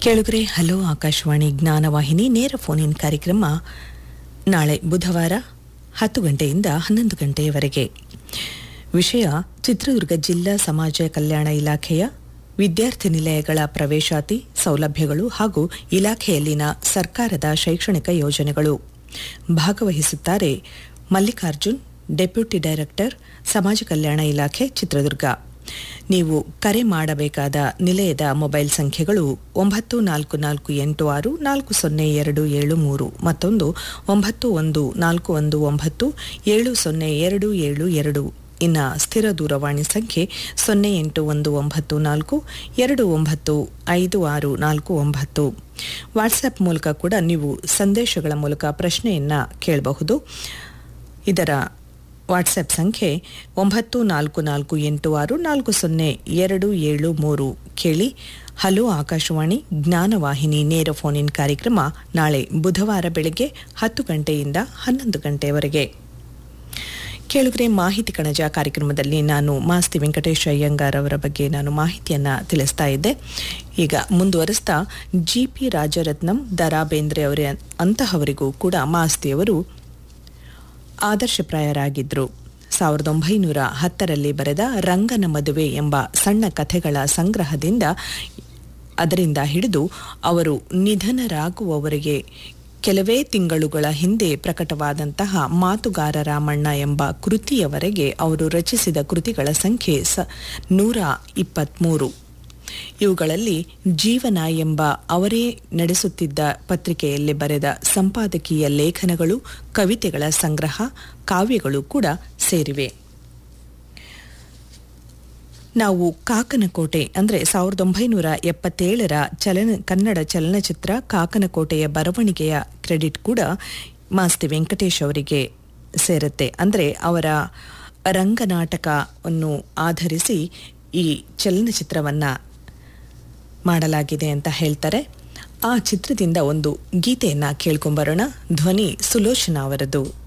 ಕೇಳುಗರೆ ಹಲೋ ಆಕಾಶವಾಣಿ ಜ್ಞಾನವಾಹಿನಿ ನೇರ phone in ಕಾರ್ಯಕ್ರಮ ನಾಳೆ ಬುಧವಾರ ಹತ್ತು ಗಂಟೆಯಿಂದ ಹನ್ನೊಂದು ಗಂಟೆಯವರೆಗೆ ವಿಷಯ ಚಿತ್ರದುರ್ಗ ಜಿಲ್ಲಾ ಸಮಾಜ ಕಲ್ಯಾಣ ಇಲಾಖೆಯ ವಿದ್ಯಾರ್ಥಿ ನಿಲಯಗಳ ಪ್ರವೇಶಾತಿ ಸೌಲಭ್ಯಗಳು ಹಾಗೂ ಇಲಾಖೆಯಲ್ಲಿನ ಸರ್ಕಾರದ ಶೈಕ್ಷಣಿಕ ಯೋಜನೆಗಳು ಭಾಗವಹಿಸುತ್ತಾರೆ ಮಲ್ಲಿಕಾರ್ಜುನ್ ಡೆಪ್ಯೂಟಿ ಡೈರೆಕ್ಟರ್ ಸಮಾಜ ಕಲ್ಯಾಣ ಇಲಾಖೆ ಚಿತ್ರದುರ್ಗ ನೀವು ಕರೆ ಮಾಡಬೇಕಾದ ನಿಲಯದ ಮೊಬೈಲ್ ಸಂಖ್ಯೆಗಳು ಒಂಬತ್ತು ನಾಲ್ಕು ನಾಲ್ಕು ಎಂಟು ಆರು ನಾಲ್ಕು ಸೊನ್ನೆ ಎರಡು ಏಳು ಮೂರು ಮತ್ತೊಂದು ಒಂಬತ್ತು ಒಂದು ನಾಲ್ಕು ಒಂದು ಒಂಬತ್ತು ಏಳು ಸೊನ್ನೆ ಎರಡು ಏಳು ಎರಡು ಇನ್ನು ಸ್ಥಿರ ದೂರವಾಣಿ ಸಂಖ್ಯೆ ಸೊನ್ನೆ ಎಂಟು ಒಂದು ಒಂಬತ್ತು ನಾಲ್ಕು ಎರಡು ಒಂಬತ್ತು ಐದು ಆರು ನಾಲ್ಕು ಒಂಬತ್ತು ವಾಟ್ಸ್ಆ್ಯಪ್ ಮೂಲಕ ಕೂಡ ನೀವು ಸಂದೇಶಗಳ ಮೂಲಕ ಪ್ರಶ್ನೆಯನ್ನು ಕೇಳಬಹುದು ಇದರ ವಾಟ್ಸ್ಆ್ಯಪ್ ಸಂಖ್ಯೆ ಒಂಬತ್ತು ನಾಲ್ಕು ನಾಲ್ಕು ಎಂಟು ಆರು ನಾಲ್ಕು ಸೊನ್ನೆ ಎರಡು ಏಳು ಮೂರು ಕೇಳಿ ಹಲೋ ಆಕಾಶವಾಣಿ ಜ್ಞಾನವಾಹಿನಿ ನೇರ ಫೋನ್ ಇನ್ ಕಾರ್ಯಕ್ರಮ ನಾಳೆ ಬುಧವಾರ ಬೆಳಗ್ಗೆ ಹತ್ತು ಗಂಟೆಯಿಂದ ಹನ್ನೊಂದು ಗಂಟೆಯವರೆಗೆ ಕೇಳುಗರೆ ಮಾಹಿತಿ ಕಣಜ ಕಾರ್ಯಕ್ರಮದಲ್ಲಿ ನಾನು ಮಾಸ್ತಿ ವೆಂಕಟೇಶ ಅಯ್ಯಂಗಾರ್ ಅವರ ಬಗ್ಗೆ ನಾನು ಮಾಹಿತಿಯನ್ನ ತಿಳಿಸ್ತಾ ಇದ್ದೆ ಈಗ ಮುಂದುವರಿಸ್ತಾ ಜಿ ಪಿ ರಾಜರತ್ನಂ ದರಾ ಬೇಂದ್ರೆ ಅವರ ಅಂತಹವರಿಗೂ ಕೂಡ ಮಾಸ್ತಿಯವರು ಆದರ್ಶಪ್ರಾಯರಾಗಿದ್ದರು ಸಾವಿರದ ಒಂಬೈನೂರ ಹತ್ತರಲ್ಲಿ ಬರೆದ ರಂಗನ ಮದುವೆ ಎಂಬ ಸಣ್ಣ ಕಥೆಗಳ ಸಂಗ್ರಹದಿಂದ ಅದರಿಂದ ಹಿಡಿದು ಅವರು ನಿಧನರಾಗುವವರೆಗೆ ಕೆಲವೇ ತಿಂಗಳುಗಳ ಹಿಂದೆ ಪ್ರಕಟವಾದಂತಹ ಮಾತುಗಾರ ರಾಮಣ್ಣ ಎಂಬ ಕೃತಿಯವರೆಗೆ ಅವರು ರಚಿಸಿದ ಕೃತಿಗಳ ಸಂಖ್ಯೆ ಸ ನೂರ ಇಪ್ಪತ್ತ್ಮೂರು ಇವುಗಳಲ್ಲಿ ಜೀವನ ಎಂಬ ಅವರೇ ನಡೆಸುತ್ತಿದ್ದ ಪತ್ರಿಕೆಯಲ್ಲಿ ಬರೆದ ಸಂಪಾದಕೀಯ ಲೇಖನಗಳು ಕವಿತೆಗಳ ಸಂಗ್ರಹ ಕಾವ್ಯಗಳು ಕೂಡ ಸೇರಿವೆ ನಾವು ಕಾಕನಕೋಟೆ ಅಂದರೆ ಸಾವಿರದ ಒಂಬೈನೂರ ಎಪ್ಪತ್ತೇಳರ ಚಲನ ಕನ್ನಡ ಚಲನಚಿತ್ರ ಕಾಕನಕೋಟೆಯ ಬರವಣಿಗೆಯ ಕ್ರೆಡಿಟ್ ಕೂಡ ಮಾಸ್ತಿ ವೆಂಕಟೇಶ್ ಅವರಿಗೆ ಸೇರುತ್ತೆ ಅಂದರೆ ಅವರ ರಂಗನಾಟಕವನ್ನು ಆಧರಿಸಿ ಈ ಚಲನಚಿತ್ರವನ್ನು ಮಾಡಲಾಗಿದೆ ಅಂತ ಹೇಳ್ತಾರೆ ಆ ಚಿತ್ರದಿಂದ ಒಂದು ಗೀತೆಯನ್ನು ಕೇಳ್ಕೊಂಬರೋಣ ಧ್ವನಿ ಸುಲೋಚನಾ ಅವರದು